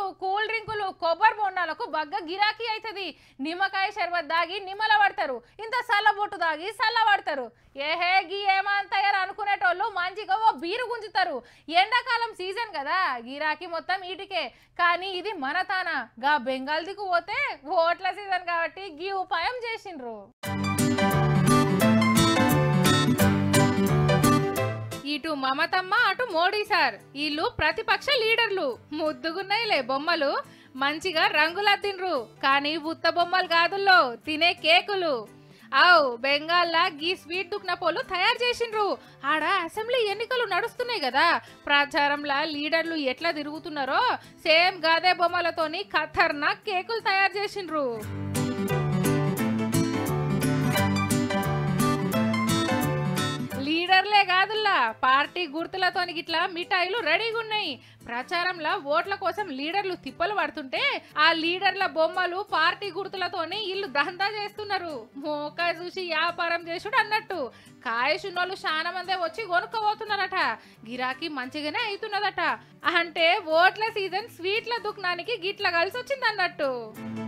cool డ్రింకులు కొబ్బరి బొండాలకు బగ్గ గిరాకీ అవుతుంది నిమ్మకాయ షర్బత్ దాగి నిమ్మల పడతారు ఇంత సల్లబొట్టు దాగి సల్ల పడతారు ఏహే గీ ఏమంతయ్యారు అనుకునేటోళ్ళు మంచిగా ఓ బీరు గుంజుతారు ఎండాకాలం సీజన్ కదా గిరాకీ మొత్తం ఈటికే కానీ ఇది మన తాన గా బెంగాల్ దిక్కు పోతే ఓట్ల సీజన్ కాబట్టి గీ ఉపాయం చేసిండ్రు ఇటు మమతమ్మ అటు మోడీ సార్ వీళ్ళు ప్రతిపక్ష లీడర్లు ముద్దుగున్నాయిలే బొమ్మలు మంచిగా రంగులద్దిండ్రు కానీ ఉత్త బొమ్మలు కాదుల్లో తినే కేకులు అవు బెంగాల్లా గీ స్వీట్ దుక్నపోలు తయారు చేసిండ్రు ఆడ అసెంబ్లీ ఎన్నికలు నడుస్తున్నాయి కదా ప్రచారంలా లీడర్లు ఎట్లా తిరుగుతున్నారో సేమ్ గాదే బొమ్మలతోని ఖతర్నాక్ కేకులు తయారు చేసిండ్రు లీడర్లే కాదుల్లా పార్టీ గుర్తులతోని గిట్లా మిఠాయిలు రెడీగా ఉన్నాయి ప్రచారంలో ఓట్ల కోసం లీడర్లు తిప్పలు పడుతుంటే ఆ లీడర్ల బొమ్మలు పార్టీ గుర్తులతోని ఇల్లు దందా చేస్తున్నారు మోకా చూసి వ్యాపారం చేసుడు అన్నట్టు కాయసున్నోళ్ళు చాలా మందే వచ్చి కొనుక్కోబోతున్నారట గిరాకీ మంచిగానే అవుతున్నదట అంటే ఓట్ల సీజన్ స్వీట్ల దుకాణానికి గిట్ల కలిసి వచ్చింది అన్నట్టు